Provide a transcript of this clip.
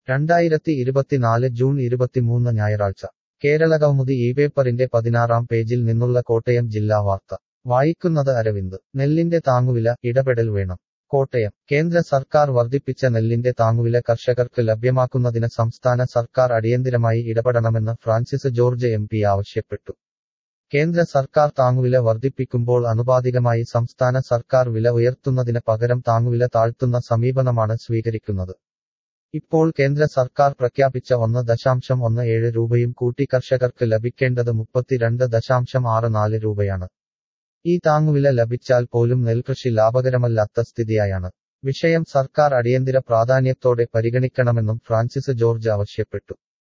രണ്ടായിരത്തി ഇരുപത്തിനാല് ജൂൺ ഇരുപത്തിമൂന്ന് ഞായറാഴ്ച കേരള കൗമുദി ഈ പേപ്പറിന്റെ പതിനാറാം പേജിൽ നിന്നുള്ള കോട്ടയം ജില്ലാ വാർത്ത വായിക്കുന്നത് അരവിന്ദ് നെല്ലിന്റെ താങ്ങുവില ഇടപെടൽ വേണം കോട്ടയം കേന്ദ്ര സർക്കാർ വർദ്ധിപ്പിച്ച നെല്ലിന്റെ താങ്ങുവില കർഷകർക്ക് ലഭ്യമാക്കുന്നതിന് സംസ്ഥാന സർക്കാർ അടിയന്തിരമായി ഇടപെടണമെന്ന് ഫ്രാൻസിസ് ജോർജ് എം പി ആവശ്യപ്പെട്ടു കേന്ദ്ര സർക്കാർ താങ്ങുവില വർദ്ധിപ്പിക്കുമ്പോൾ അനുപാതികമായി സംസ്ഥാന സർക്കാർ വില ഉയർത്തുന്നതിന് പകരം താങ്ങുവില താഴ്ത്തുന്ന സമീപനമാണ് സ്വീകരിക്കുന്നത് ഇപ്പോൾ കേന്ദ്ര സർക്കാർ പ്രഖ്യാപിച്ച ഒന്ന് ദശാംശം ഒന്ന് ഏഴ് രൂപയും കൂട്ടി കർഷകർക്ക് ലഭിക്കേണ്ടത് മുപ്പത്തിരണ്ട് ദശാംശം ആറ് നാല് രൂപയാണ് ഈ താങ്ങുവില ലഭിച്ചാൽ പോലും നെൽകൃഷി ലാഭകരമല്ലാത്ത സ്ഥിതിയായാണ് വിഷയം സർക്കാർ അടിയന്തര പ്രാധാന്യത്തോടെ പരിഗണിക്കണമെന്നും ഫ്രാൻസിസ് ജോർജ് ആവശ്യപ്പെട്ടു